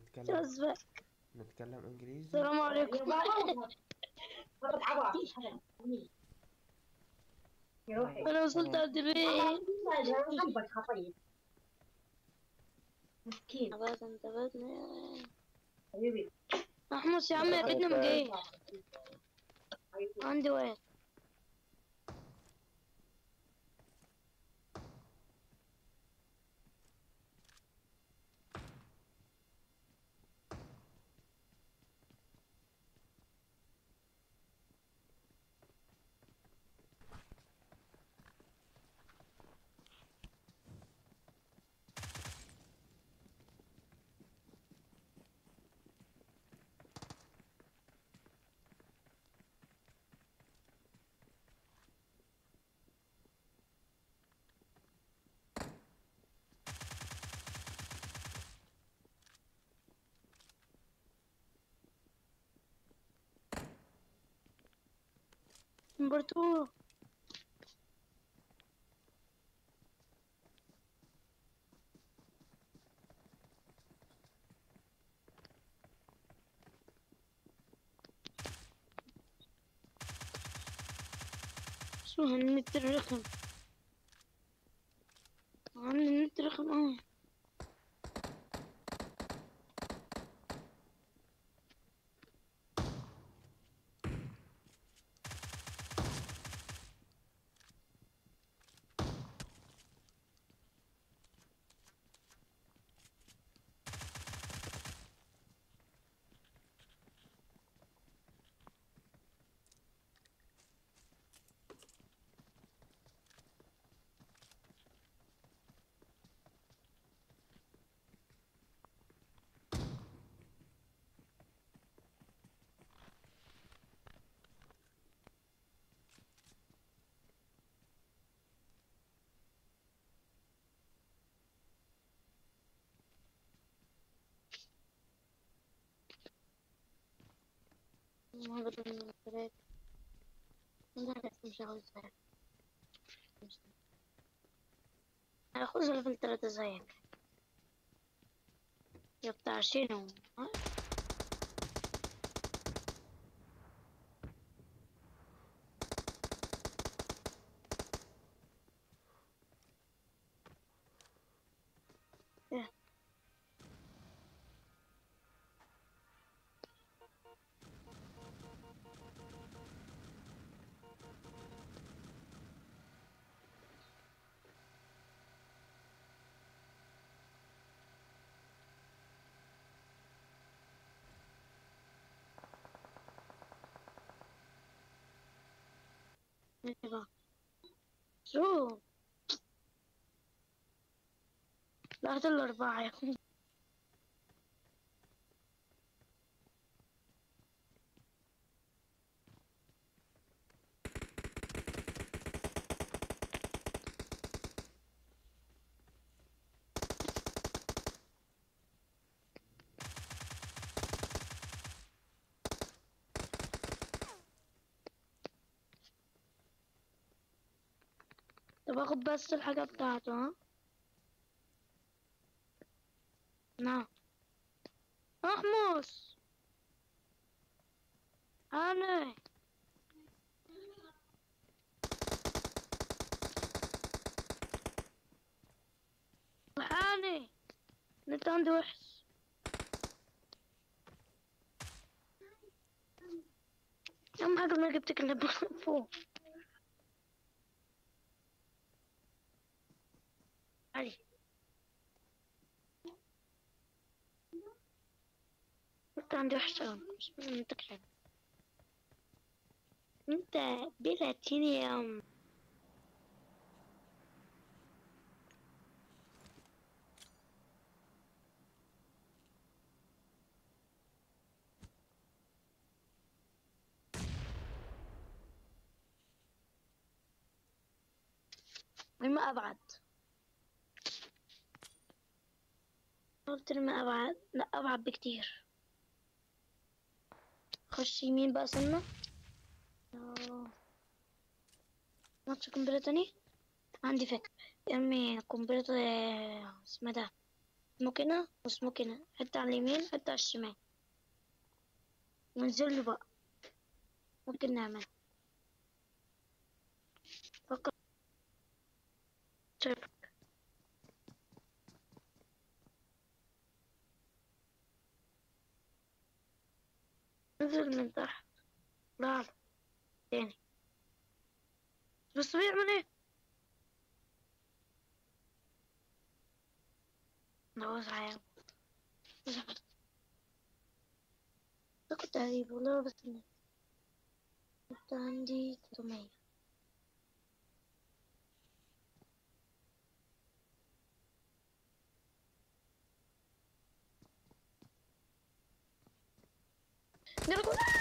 نتكلم جذبك نتكلم انجليزي السلام عليكم انا وصلت عند البيت مسكين عباد انتبهتني حبيبي احمس يا عم يا ريتنا ما جاي عندي وقت نمبر تو شو هالنت الرخم عندي النت رخم اوي ما بدل من الثلاث لا مش عاوز ذلك هاخذ ليفل ثلاثة زيك يا بتاع شنو ها؟ إيه. ايه بقى شو لا هات الأربعة يا أخي طب اخد بس الحاجة بتاعته ها نعم احمس انا الحقني النت عندي وحش اهم حاجة إن انا جبتك اللي فوق علي انت عندي وحش أوي مش انت كلام انت بلاتينيوم لما أبعد قلت لما أبعد لا أبعد بكتير خش يمين بقى سنة آه. ماتش قنبلة تاني عندي فكرة ارمي قنبلة آه، اسمها ده اسمه هنا واسمه هنا حتى على اليمين حتى على الشمال وننزل له بقى ممكن نعمل فقط شايفك انزل من تحت لا تاني بس بيعمل ايه نعوز عيال ده كنت غريب والله بس إني كنت عندي تلتمية نرجع